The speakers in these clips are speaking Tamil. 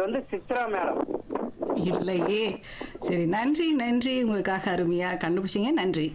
வந்து சித்ரா மேடம் இல்லையே சரி நன்றி நன்றி உங்களுக்காக அருமையா கண்டுபிடிச்சீங்க நன்றி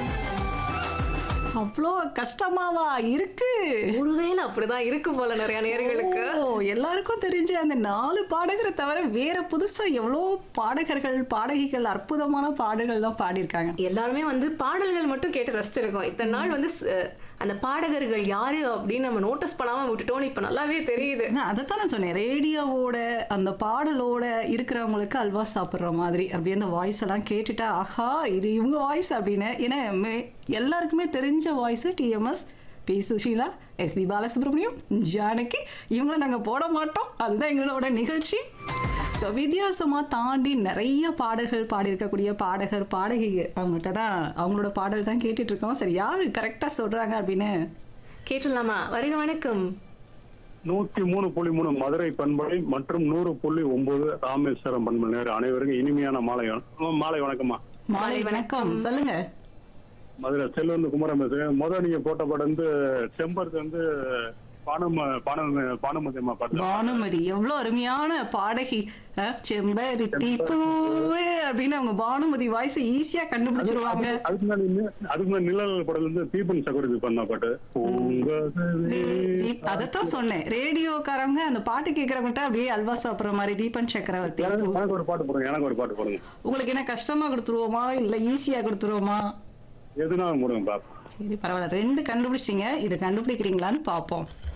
அவ்வளோ கஷ்டமாவா இருக்கு ஒருவேளை அப்படிதான் இருக்கு போல நிறைய நேர்களுக்கு ஓ எல்லாருக்கும் தெரிஞ்ச அந்த நாலு பாடகரை தவிர வேற புதுசா எவ்வளோ பாடகர்கள் பாடகிகள் அற்புதமான பாடல்கள்லாம் பாடியிருக்காங்க எல்லாருமே வந்து பாடல்கள் மட்டும் கேட்டு ரசிச்சிருக்கோம் இத்தனை நாள் வந்து ஸ்- அந்த பாடகர்கள் யாரு அப்படின்னு நம்ம நோட்டீஸ் பண்ணாம விட்டுட்டோம்னு இப்ப நல்லாவே தெரியுது அதைத்தான் நான் சொன்னேன் ரேடியோவோட அந்த பாடலோட இருக்கிறவங்களுக்கு அல்வா சாப்பிட்ற மாதிரி அப்படியே அந்த வாய்ஸ் எல்லாம் கேட்டுட்டா ஆஹா இது இவங்க வாய்ஸ் அப்படின்னு ஏன்னா மே- எல்லாருக்குமே தெரிஞ்ச voice TMS P Susheela SP Balasubrahmanyam Janaki இவங்கள நாங்கள் போட மாட்டோம் அதுதான் எங்களோட நிகழ்ச்சி ஸோ வித்தியாசமாக தாண்டி நிறைய பாடல்கள் பாடியிருக்கக்கூடிய பாடகர் பாடகிகள் அவங்ககிட்ட தான் அவங்களோட பாடல் தான் கேட்டுட்டு இருக்கோம் சரி யாரு கரெக்டாக சொல்கிறாங்க அப்படின்னு கேட்டுடலாமா வருக வணக்கம் நூத்தி மூணு புள்ளி மூணு மதுரை பண்பலை மற்றும் நூறு புள்ளி ஒன்பது ராமேஸ்வரம் பண்பலை நேரு அனைவருக்கும் இனிமையான மாலை வணக்கம். மாலை வணக்கம்மா மாலை வணக்கம் சொல்லுங்க மதுரை செல்வந்து குமரன் பேசுறேன் முதல் நீங்க போட்ட படம் வந்து செம்பருத்து வந்து பானம பானம பானுமதியம்மா பாட்டு பானுமதி எவ்வளவு அருமையான பாடகி அஹ், செம்பருத்தி பூவே அப்படின்னு அவங்க பானுமதி வாய்ஸ் ஈஸியா கண்டுபிடிச்சிருவாங்க அதுக்கு முன்னாடி நி- அதுக்கு முன்னாடி நிழல் படத்துல இருந்து தீபன் சக்கரவர்த்தி பண்ண பாட்டு பூங்கதவே. தீப்- அதைத்தான் சொன்னேன் ரேடியோக்காரங்க அந்த பாட்டு கேட்கறவங்கள்ட்ட அப்படியே அல்வா சாப்பிடுற மாதிரி தீபன் சக்கரவர்த்தி எனக்கு எனக்கு ஒரு பாட்டு போடுங்க எனக்கு ஒரு பாட்டு போடுங்க உங்களுக்கு என்ன கஷ்டமா கொடுத்துருவோமா இல்ல ஈஸியா கொடுத்துருவோமா எதுனா போடுங்க பாப்போம் சரி பரவாயில்ல ரெண்டு கண்டுபிடிச்சிங்க இதை கண்டுபிடிக்கிறீங்களான்னு பார்ப்போம்